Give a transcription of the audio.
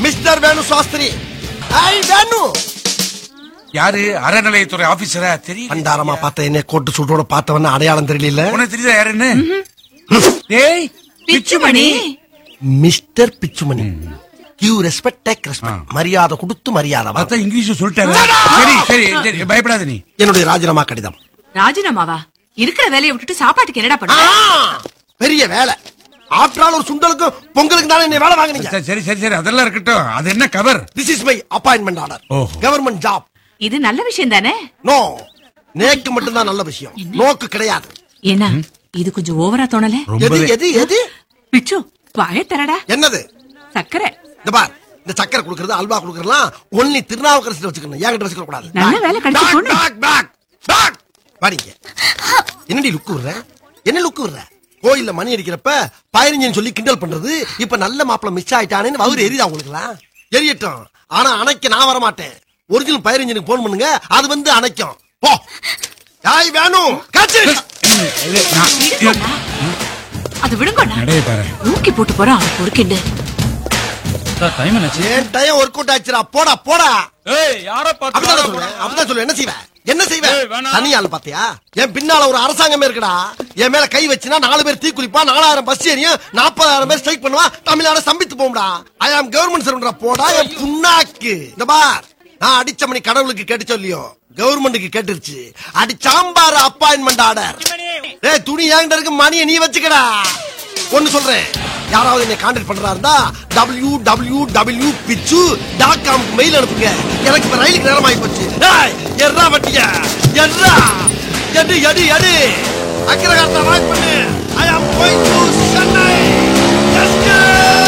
Mister வேணு சாஸ்திரி ஐ வேணு யாரு அறநிலையத்துறை ஆபீசரா தெரியும் பண்டாரமா பார்த்த என்ன கோட்டு சூட்டோட பார்த்தவன அடையாளம் தெரியல உனக்கு தெரியுதா யாருன்னு டேய் பிச்சுமணி மிஸ்டர் பிச்சுமணி கியூ ரெஸ்பெக்ட் டேக் ரெஸ்பெக்ட் மரியாதை கொடுத்து மரியாதை வாங்கு. பார்த்தா இங்கிலீஷ் சொல்லிட்டாரு சரி சரி சரி பயப்படாத நீ என்னுடைய ராஜினாமா கடிதம் ராஜினாமாவா இருக்கிற வேலையை விட்டுட்டு சாப்பாட்டுக்கு என்னடா ஆ, பண்ண பெரிய வேலை ஆற்றால் ஒரு சுண்டலுக்கும் பொங்கலுக்கு தானே என்னை வேலை வாங்குனீங்க சரி, சரி சரி சரி அதெல்லாம் இருக்கட்டும் அது என்ன cover this is my appointment order ஓஹோ. கவர்மெண்ட் ஜாப் இது நல்ல விஷயம் தானே நோ நேக்கு மட்டும்தான் நல்ல விஷயம் நோக்கு கிடையாது ஏன்னா இது கொஞ்சம் ஓவரா தோணல எது ரொம்பவே எது எது பிச்சு வாய தரடா என்னது சக்கரை இந்த பார் இந்த சக்கரை குடுக்கறது அல்வா குடுக்கறதுலாம் ஒன்லி திருநாவுக்கரசுல வச்சுக்கணும் என்கிட்ட வச்சுக்க கூடாது நல்ல வேலை கிடைச்சு Back, போன. back, back, back. வாடிங்க என்னடி லுக்கு விடுற என்ன லுக்கு விடுற கோயில்ல மணி அடிக்கிறப்ப பதினஞ்சுன்னு சொல்லி கிண்டல் பண்றது இப்ப நல்ல மாப்பிள மிஸ் ஆயிட்டானேன்னு வவுறு எரியுதா உங்களுக்குலாம் எரியட்டும் ஆனா அணைக்க நான் வர மாட்டேன் ஒரிஜினல் பதினஞ்சுக்கு போன் பண்ணுங்க அது வந்து அணைக்கும் போ யாய் வேணும் காச்சு இது, நான்- அது விடுங்கண்ணா நடைய பாரு ஊக்கி போட்டு போறான் அவன் பொறுக்கிண்டு சார் டைம் என்னாச்சு ஏன் டைம் ஒர்க் அவுட் ஆச்சுடா போடா போடா ஏய் யார அப்படிதான் சொல்லுவேன் அப்படிதான் சொல்லுவேன் என்ன செய்வேன் என்ன செய்வேன் ஏய், வேணாம். தனி ஆள் பாத்தியா என் பின்னால ஒரு அரசாங்கமே இருக்குடா என் மேல கை வச்சுனா நாலு பேர் தீக்குளிப்பா நாலாயிரம் பஸ் ஏறியும் நாற்பதாயிரம் பேர் ஸ்ட்ரைக் பண்ணுவா தமிழ்நாடு சம்பித்து போகும்டா ஐ ஆம் கவர்மெண்ட் சர்வன்டா போடா என் புண்ணாக்கு இந்த பார் நான் அடிச்ச மணி கடவுளுக்கு கேட்டு சொல்லியோ கவர்மெண்ட்டுக்கு கேட்டுருச்சு அடிச்சாம்பார் அப்பாயின்மெண்ட் ஆர்டர் ஏய் துணி என்கிட்ட இருக்கு மணியை நீ வச்சுக்கடா ஒன்னு சொல்றேன் யாராவது என்னை கான்டாக்ட் பண்றா இருந்தா W W W Pichu dot com mail அனுப்புங்க எனக்கு இப்ப ரயிலுக்கு நேரம் ஆகி போச்சு ஏய், எர்ரா வட்டிய எர்ரா எடு எடு எடு அக்கிரகாரத்தை வாய்ப்பு பண்ணு ஐ ஆம் கோயிங் டு